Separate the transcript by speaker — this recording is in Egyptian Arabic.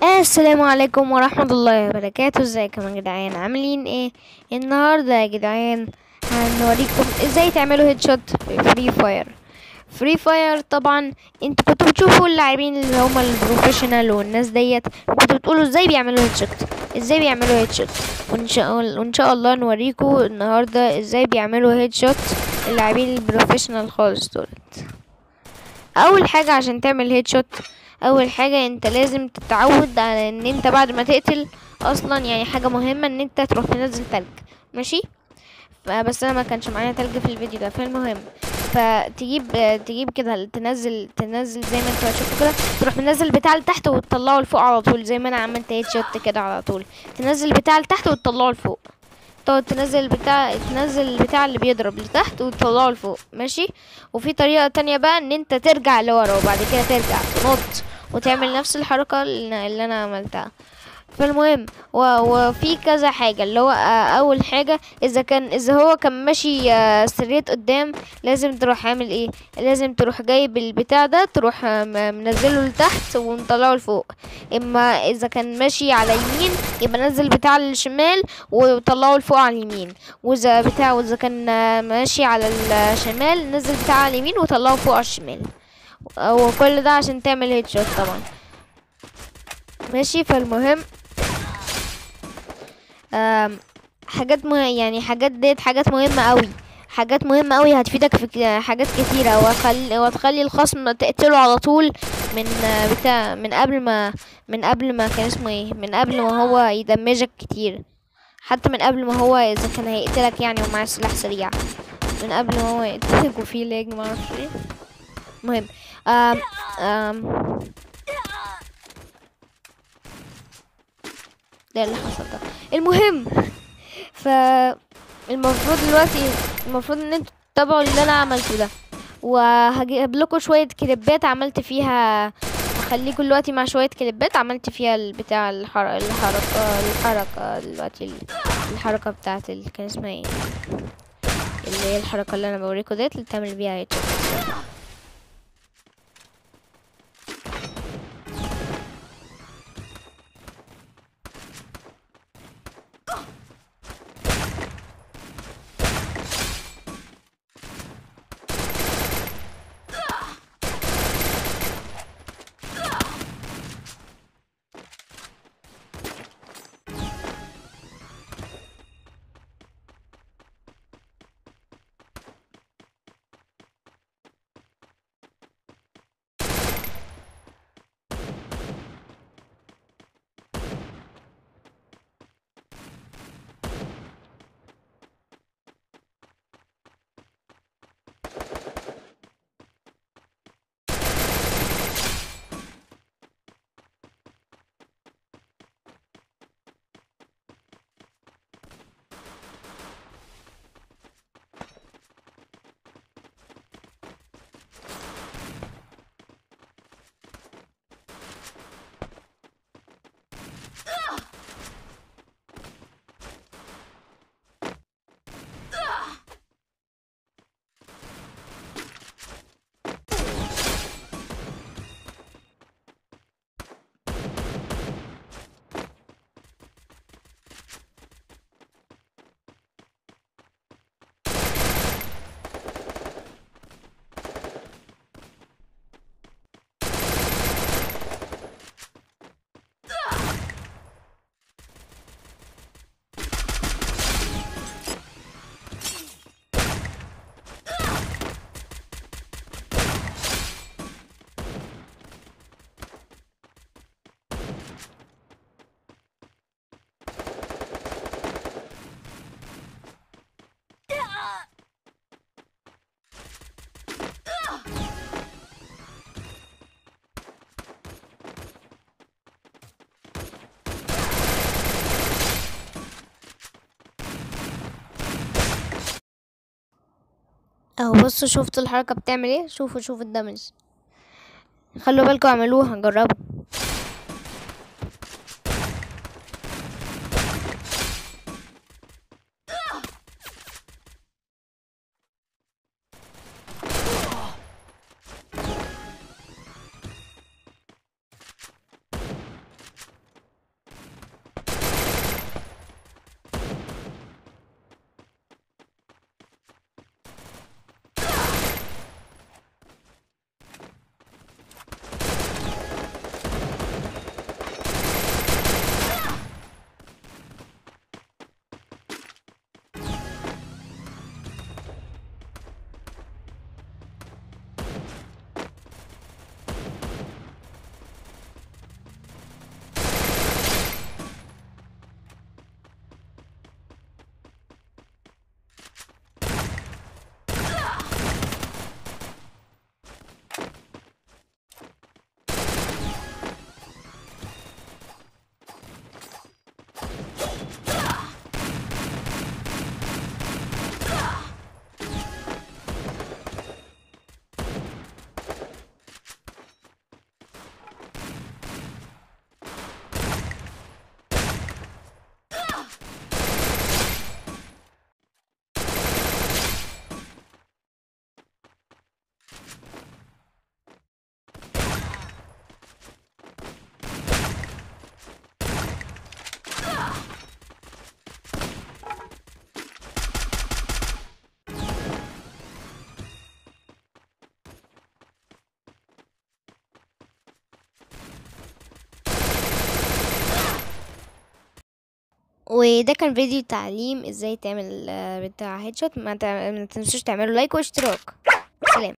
Speaker 1: السلام عليكم ورحمة الله وبركاته ازيكم يا جدعان عاملين ايه النهاردة يا جدعان هنوريكم ازاي تعملوا هيد شوت في فري فاير فري فاير طبعا انت كنتوا بتشوفوا اللاعبين اللي هم البروفيشنال والناس ديت كنتوا بتقولوا ازاي بيعملوا هيد شوت ازاي بيعملوا هيد شوت وان شاء الله وان شاء الله نوريكم النهارده ازاي بيعملوا هيد شوت اللاعبين البروفيشنال خالص دولت اول حاجة عشان تعمل هيد شوت اول حاجة انت لازم تتعود على ان انت بعد ما تقتل اصلا يعني حاجة مهمة ان انت تروح تنزل تلج ماشي بس انا ما كانش معايا تلج في الفيديو ده فالمهم فتجيب تجيب كده تنزل تنزل زي ما انتوا هتشوفوا كده تروح منزل بتاع لتحت وتطلعه لفوق على طول زي ما انا عملت هيد شوت كده على طول تنزل بتاع لتحت وتطلعه لفوق تقعد تنزل بتاع تنزل البتاع اللي بيضرب لتحت وتطلعه لفوق ماشي وفي طريقة تانية بقى ان انت ترجع لورا وبعد كده ترجع تنط وتعمل نفس الحركة اللي انا عملتها فالمهم و- وفي كذا حاجة اللي هو آه، أول حاجة إذا كان إذا هو كان ماشي آه، سريت قدام لازم تروح عامل إيه لازم تروح جايب البتاع ده تروح آه، م- منزله لتحت ومطلعه لفوق إما إذا كان ماشي على يمين يبقى نزل بتاع الشمال وطلعه لفوق على اليمين وإذا بتاع وإذا كان آه، ماشي على الشمال نزل بتاع على اليمين وطلعه فوق على الشمال وكل ده عشان تعمل هيد شوت طبعا ماشي فالمهم آم، حاجات مه... يعني حاجات ديت حاجات مهمة قوي حاجات مهمة قوي هتفيدك في ك- حاجات كتيرة وهتخلي وهتخلي الخصم تقتله على طول من آه، بتاع من قبل ما من قبل ما كان اسمه ايه من قبل ما هو يدمجك كتير حتى من قبل ما هو اذا كان هيقتلك يعني ومعاه سلاح سريع من قبل ما هو يقتلك وفيه لاج معرفش ايه المهم آم آم ده اللي حصل ده المهم ف المفروض دلوقتي المفروض ان انتوا تتابعوا اللي انا عملته ده وهجيب لكم شويه كليبات عملت فيها هخليكم دلوقتي مع شويه كليبات عملت فيها البتاع الحر... الحركه الحركه دلوقتي ال- الحركه بتاعت ال... كان اسمها ايه اللي هي الحركه اللي انا بوريكم ديت اللي تعمل بيها هيد شوت. اهو بصوا شفتوا الحركة بتعمل ايه شوفوا شوفوا الدمج خلوا بالكم اعملوها جربوا وده كان فيديو تعليم ازاي تعمل آه، بتاع هيدشوت ما تع- ما تنسوش تعملوا لايك واشتراك سلام